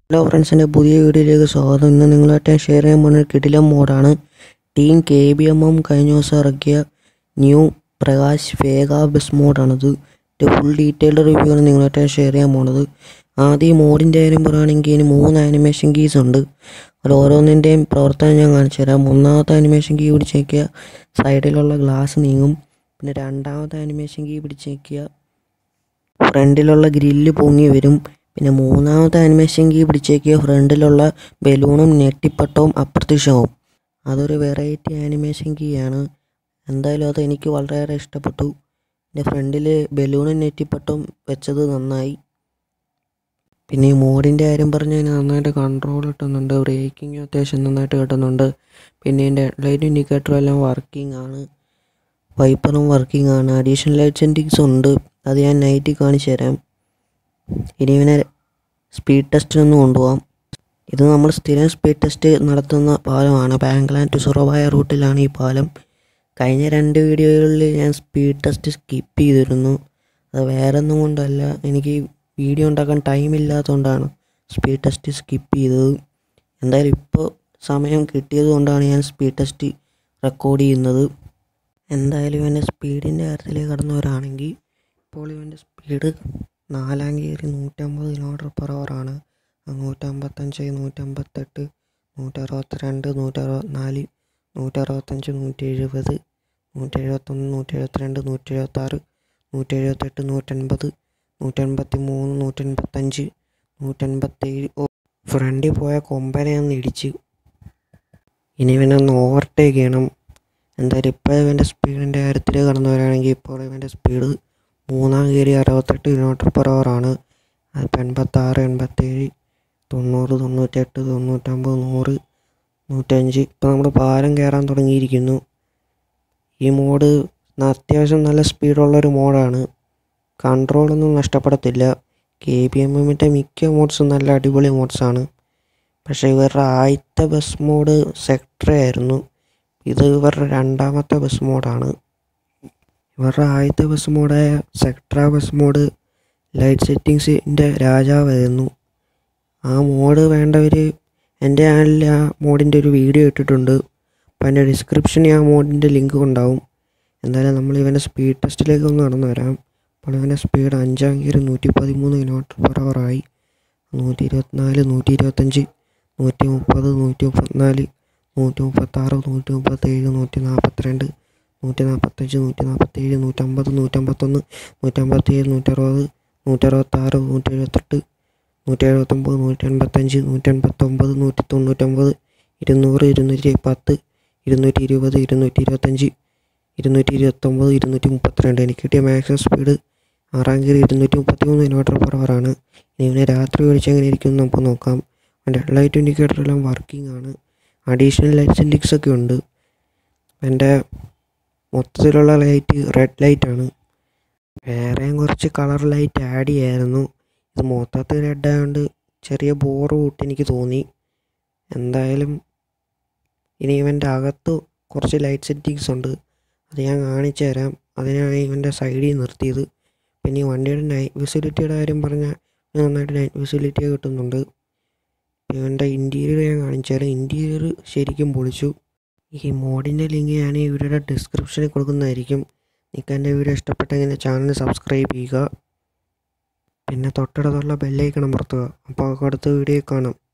hello ഫ്രണ്ട്സിൻ്റെ പുതിയ വീഡിയോയിലേക്ക് സ്വാഗതം ഇന്ന് നിങ്ങളായിട്ട് ഞാൻ ഷെയർ ചെയ്യാൻ പോകുന്ന ഒരു കിടിലം മോഡാണ് team K B M M കഴിഞ്ഞ ദിവസം ഇറക്കിയ ന്യൂ പ്രകാശ് വേഗ ബസ് മോഡാണിത് ഇത് ഫുൾ ഡീറ്റെയിൽഡ് റിവ്യൂ ആണ് നിങ്ങളായിട്ട് ഞാൻ ഷെയർ ചെയ്യാൻ പോണത് ആദ്യം ഈ മോഡിൻ്റെ കാര്യം പറയുകയാണെങ്കിൽ ഇതിന് മൂന്ന് ആനിമേഷൻ കീസ് ഉണ്ട് അത് ഓരോന്നിൻ്റെയും പ്രവർത്തനം ഞാൻ കാണിച്ചു തരാം ഒന്നാമത്തെ ആനിമേഷൻ കീ പിടിച്ച് വയ്ക്കുക സൈഡിലുള്ള ഗ്ലാസ് നീങ്ങും പിന്നെ രണ്ടാമത്തെ ആനിമേഷൻ കീ പിടിച്ച് വയ്ക്കുക ഫ്രണ്ടിലുള്ള ഗ്രില്ല് പൊങ്ങി വരും പിന്നെ മൂന്നാമത്തെ ആനിമേഷൻ കീ പിടിച്ചേക്കിയ ഫ്രണ്ടിലുള്ള ബലൂണും നെറ്റിപ്പട്ടവും അപ്രത്യക്ഷമാവും അതൊരു വെറൈറ്റി ആനിമേഷൻ കീ ആണ് എന്തായാലും അത് എനിക്ക് വളരെയേറെ ഇഷ്ടപ്പെട്ടു എൻ്റെ ഫ്രണ്ടിൽ ബലൂണും നെറ്റിപ്പട്ടവും വെച്ചത് നന്നായി പിന്നെ ഈ മോഡിൻ്റെ കാര്യം പറഞ്ഞാൽ അതിന് നന്നായിട്ട് കൺട്രോൾ കിട്ടുന്നുണ്ട് ബ്രേക്കിംഗ് അത്യാവശ്യം നന്നായിട്ട് കിട്ടുന്നുണ്ട് പിന്നെ ഇതിൻ്റെ ഹെഡ്ലൈറ്റ് ഇൻഡിക്കേറ്ററും എല്ലാം വർക്കിംഗ് ആണ് വൈപ്പറും വർക്കിംഗ് ആണ് അഡീഷണൽ ലൈറ്റ് സെൻറ്റിങ്സ് ഉണ്ട് അത് ഞാൻ നൈറ്റിൽ കാണിച്ചു തരാം ഇനി ഇവനെ സ്പീഡ് ടെസ്റ്റിനൊന്ന് കൊണ്ടുപോകാം ഇത് നമ്മൾ സ്ഥിരം സ്പീഡ് ടെസ്റ്റ് നടത്തുന്ന പാലമാണ് ബാംഗ്ലാൻ ടു സുറവായ റൂട്ടിലാണ് ഈ പാലം കഴിഞ്ഞ രണ്ട് വീഡിയോകളിൽ ഞാൻ സ്പീഡ് ടെസ്റ്റ് സ്കിപ്പ് ചെയ്തിരുന്നു അത് വേറെ ഒന്നും കൊണ്ടല്ല എനിക്ക് വീഡിയോ ഉണ്ടാക്കാൻ ടൈം ഇല്ലാത്തതുകൊണ്ടാണ് സ്പീഡ് ടെസ്റ്റ് സ്കിപ്പ് ചെയ്തത് എന്തായാലും ഇപ്പോൾ സമയം കിട്ടിയത് കൊണ്ടാണ് ഞാൻ സ്പീഡ് ടെസ്റ്റ് റെക്കോർഡ് ചെയ്യുന്നത് എന്തായാലും ഇവൻ്റെ സ്പീഡിൻ്റെ കാര്യത്തിലേക്ക് കടന്നവരാണെങ്കിൽ ഇപ്പോൾ ഇവൻ്റെ സ്പീഡ് നാലാം ഗിയറിൽ നൂറ്റമ്പത് കിലോമീറ്റർ പെർ ആണ് നൂറ്റമ്പത്തഞ്ച് നൂറ്റമ്പത്തെട്ട് നൂറ്ററുപത്തിരണ്ട് നൂറ്ററുപത്തിനാല് നൂറ്ററുപത്തഞ്ച് നൂറ്റി എഴുപത് നൂറ്റി എഴുപത്തൊന്ന് നൂറ്റി എഴുപത്തിരണ്ട് നൂറ്റി എഴുപത്താറ് നൂറ്റി എഴുപത്തെട്ട് നൂറ്റൻപത് നൂറ്റൻപത്തി മൂന്ന് നൂറ്റൻപത്തഞ്ച് നൂറ്റൻപത്തേഴ് ഓ ഫ്രണ്ടിൽ പോയ കൊമ്പനെ ഒന്ന് ഇടിച്ച് ഇനി ഇവനെ ഒന്ന് ഓവർടേക്ക് ചെയ്യണം എന്തായാലും ഇപ്പോൾ ഇവൻ്റെ സ്പീഡിൻ്റെ കാര്യത്തിൽ കടന്നു വരികയാണെങ്കിൽ ഇപ്പോൾ ഇവൻ്റെ സ്പീഡ് മൂന്നാം കയറി അറുപത്തെട്ട് കിലോമീറ്റർ പെർ ആണ് അതിപ്പോൾ എൺപത്താറ് എൺപത്തേഴ് തൊണ്ണൂറ് തൊണ്ണൂറ്റെട്ട് തൊണ്ണൂറ്റമ്പത് നൂറ് നൂറ്റഞ്ച് ഇപ്പോൾ നമ്മൾ പാലം കയറാൻ തുടങ്ങിയിരിക്കുന്നു ഈ മോഡ് അത്യാവശ്യം നല്ല സ്പീഡുള്ളൊരു മോഡാണ് കൺട്രോളൊന്നും നഷ്ടപ്പെടത്തില്ല കെ ബി എം എമ്മിൻ്റെ മിക്ക മോഡ്സും നല്ല അടിപൊളി മോഡ്സാണ് പക്ഷേ ഇവരുടെ ആദ്യത്തെ ബസ് മോഡ് സെക്ടർ ആയിരുന്നു ഇത് ഇവരുടെ രണ്ടാമത്തെ ബസ് മോഡാണ് ഇവരുടെ ആദ്യത്തെ ബസ് മോഡായ സെക്ട്ര ബസ് മോഡ് ലൈറ്റ് സെറ്റിങ്സിൻ്റെ രാജാവായിരുന്നു ആ മോഡ് വേണ്ടവർ എൻ്റെ ചാനലിൽ ആ മോഡിൻ്റെ ഒരു വീഡിയോ ഇട്ടിട്ടുണ്ട് അപ്പോൾ അതിൻ്റെ ഡിസ്ക്രിപ്ഷനിൽ ആ മോഡിൻ്റെ ലിങ്ക് ഉണ്ടാവും എന്തായാലും നമ്മൾ ഇവൻ്റെ സ്പീഡ് ടെസ്റ്റിലേക്ക് ഒന്ന് നടന്നു വരാം അപ്പോൾ ഇവൻ്റെ സ്പീഡ് അഞ്ചാം ഗിയർ നൂറ്റി പതിമൂന്ന് കിലോമീറ്റർ പെർ ആയി നൂറ്റി ഇരുപത്തിനാല് നൂറ്റി ഇരുപത്തഞ്ച് നൂറ്റി മുപ്പത് നൂറ്റി മുപ്പത്തിനാല് നൂറ്റി മുപ്പത്താറ് നൂറ്റി മുപ്പത്തേഴ് നൂറ്റി നാൽപ്പത്തിരണ്ട് നൂറ്റി നാൽപ്പത്തഞ്ച് നൂറ്റി നാൽപ്പത്തേഴ് നൂറ്റമ്പത് നൂറ്റമ്പത്തൊന്ന് നൂറ്റമ്പത്തേഴ് നൂറ്ററുപത് നൂറ്ററുപത്താറ് നൂറ്റി എഴുപത്തെട്ട് നൂറ്റി എഴുപത്തൊമ്പത് നൂറ്റി എൺപത്തഞ്ച് നൂറ്റി എൺപത്തൊമ്പത് നൂറ്റി തൊണ്ണൂറ്റൊമ്പത് ഇരുന്നൂറ് ഇരുന്നൂറ്റി പത്ത് ഇരുന്നൂറ്റി ഇരുപത് ഇരുന്നൂറ്റി ഇരുപത്തഞ്ച് ഇരുന്നൂറ്റി ഇരുപത്തൊമ്പത് ഇരുന്നൂറ്റി മുപ്പത്തിരണ്ട് എനിക്ക് കിട്ടിയ മാക്സിമം സ്പീഡ് ആറാം ഗിയർ ഇരുന്നൂറ്റി മുപ്പത്തി മൂന്ന് കിലോമീറ്റർ പെർ ആണ് ഇനി ഇവനെ രാത്രി ഓടിച്ച് എങ്ങനെ ഇരിക്കും എന്ന് നമുക്ക് നോക്കാം എൻ്റെ ലൈറ്റ് ഇൻഡിക്കേറ്റർ എല്ലാം വർക്കിംഗ് ആണ് അഡീഷണൽ ലൈറ്റ് സെൻറ്റിങ്സ് ഒക്കെ ഉണ്ട് എൻ്റെ മൊത്തത്തിലുള്ള ലൈറ്റ് റെഡ് ലൈറ്റ് ആണ് വേറെയും കുറച്ച് കളർ ലൈറ്റ് ആഡ് ചെയ്യായിരുന്നു ഇത് മൊത്തത്തിൽ റെഡ് ആയതുകൊണ്ട് ചെറിയ ബോർ കൂട്ടി എനിക്ക് തോന്നി എന്തായാലും ഇനി ഇവൻ്റെ അകത്ത് കുറച്ച് ലൈറ്റ് സെറ്റിങ്സ് ഉണ്ട് അത് ഞാൻ കാണിച്ചു തരാം അതിനാണ് ഇവൻ്റെ സൈഡിൽ നിർത്തിയത് പിന്നെ ഈ വണ്ടിയുടെ നൈറ്റ് വിസിലിറ്റിയുടെ കാര്യം പറഞ്ഞാൽ നന്നായിട്ട് നൈറ്റ് വിസിലിറ്റി കിട്ടുന്നുണ്ട് ഇവൻ്റെ ഇൻറ്റീരിയർ ഞാൻ കാണിച്ചു തരാം ഇൻറ്റീരിയർ ശരിക്കും പൊളിച്ചു ഈ മോഡിൻ്റെ ലിങ്ക് ഞാൻ ഈ വീഡിയോയുടെ ഡിസ്ക്രിപ്ഷനിൽ കൊടുക്കുന്നതായിരിക്കും നിങ്ങൾക്ക് എൻ്റെ വീഡിയോ ഇഷ്ടപ്പെട്ടെങ്കിൽ ചാനൽ സബ്സ്ക്രൈബ് ചെയ്യുക പിന്നെ തൊട്ടടുത്തുള്ള ബെല്ലൈക്കൺ അമർത്തുക അപ്പോൾ അടുത്ത വീഡിയോ കാണാം